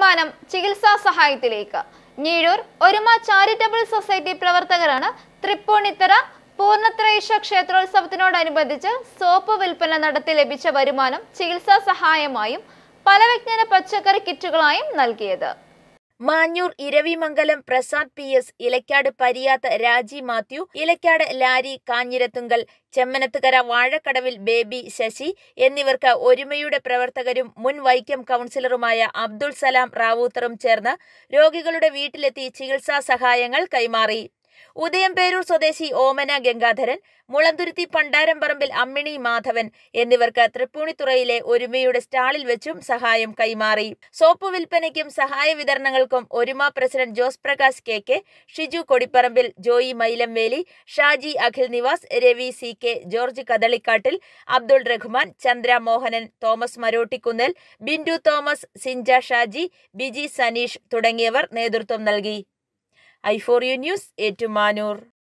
സമ്മാനം ചികിത്സാ സഹായത്തിലേക്ക് ഞീഴൂർ ഒരുമ ചാരിറ്റബിൾ സൊസൈറ്റി പ്രവർത്തകരാണ് തൃപ്പൂണിത്തറ പൂർണ്ണത്രയീശ ക്ഷേത്രോത്സവത്തിനോടനുബന്ധിച്ച് സോപ്പ് വിൽപ്പന നടത്തി ലഭിച്ച വരുമാനം ചികിത്സാ സഹായമായും പലവിജ്ഞാന പച്ചക്കറി കിറ്റുകളായും നൽകിയത് മാഞ്ഞൂർ ഇരവിമംഗലം പ്രസാദ് പി എസ് ഇലക്കാട് പരിയാത്ത് രാജി മാത്യു ഇലക്കാട് ലാരി കാഞ്ഞിരത്തുങ്കൽ ചെമ്മനത്തുകര വാഴക്കടവിൽ ബേബി ശശി എന്നിവർക്ക് ഒരുമയുടെ പ്രവർത്തകരും മുൻ വൈക്കം കൗൺസിലറുമായ അബ്ദുൾ സലാം റാവൂത്തറും ചേർന്ന് രോഗികളുടെ വീട്ടിലെത്തി ചികിത്സാ സഹായങ്ങൾ കൈമാറി ഉദയംപേരൂർ സ്വദേശി ഓമന ഗംഗാധരൻ മുളന്തുരുത്തി പണ്ടാരംപറമ്പിൽ അമ്മിണി മാധവൻ എന്നിവർക്ക് തൃപ്പൂണിത്തുറയിലെ ഒരുമയുടെ സ്റ്റാളിൽ വെച്ചും സഹായം കൈമാറി സോപ്പ് വിൽപ്പനയ്ക്കും സഹായ വിതരണങ്ങൾക്കും Oruma president Jose Prakash K K Shiju Kodiparambil Joy Mylamveli Shaji Akhil Nivas Ravi C K George Kadalikkattil Abdul Rahman Chandra Mohanan Thomas Marottikunnel Bindu Thomas Sinja Shaji Biji Saneesh തുടങ്ങിയവർ നേതൃത്വം നൽകി I four U news Ettumanoor